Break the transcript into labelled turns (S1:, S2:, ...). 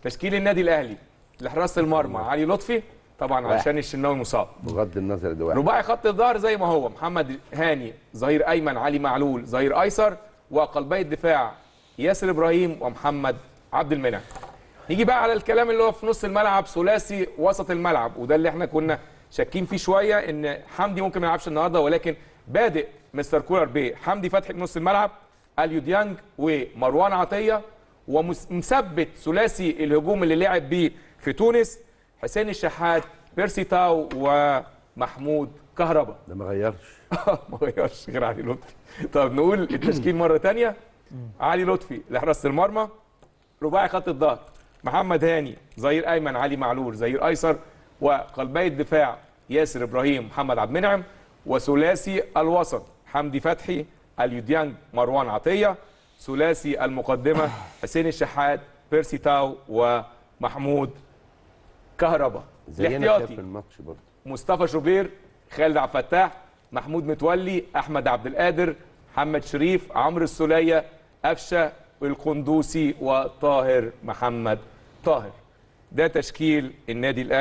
S1: تشكيل النادي الاهلي لحراسه المرمى علي لطفي طبعا
S2: واحد.
S1: علشان الشناوي مصاب
S2: بغض النظر ده واحد
S1: رباعي خط الظهر زي ما هو محمد هاني ظهير ايمن علي معلول ظهير ايسر وقلبي الدفاع ياسر ابراهيم ومحمد عبد المنعم نيجي بقى على الكلام اللي هو في نص الملعب ثلاثي وسط الملعب وده اللي احنا كنا شاكين فيه شويه ان حمدي ممكن ما يلعبش النهارده ولكن بادئ مستر كولر بحمدي فتحي في نص الملعب اليو ديانج ومروان عطيه ومثبت ثلاثي الهجوم اللي لعب بيه في تونس حسين الشحات بيرسي تاو ومحمود كهربا
S2: ده ما غيرش
S1: ما غيرش غير علي لطفي طب نقول التشكيل مره تانية علي لطفي لحراسه المرمى رباعي خط الظهر محمد هاني ظهير ايمن علي معلول ظهير ايسر وقلبي الدفاع ياسر ابراهيم محمد عبد المنعم وثلاثي الوسط حمدي فتحي اليوديانج مروان عطيه ثلاثي المقدمه حسين الشحات بيرسي تاو ومحمود كهربا
S2: زينا كده
S1: الاحتياطي
S2: في الماتش برضه
S1: مصطفى شوبير خالد عبد الفتاح محمود متولي احمد عبد القادر محمد شريف عمرو السوليه قفشه القندوسي وطاهر محمد طاهر ده تشكيل النادي الاهلي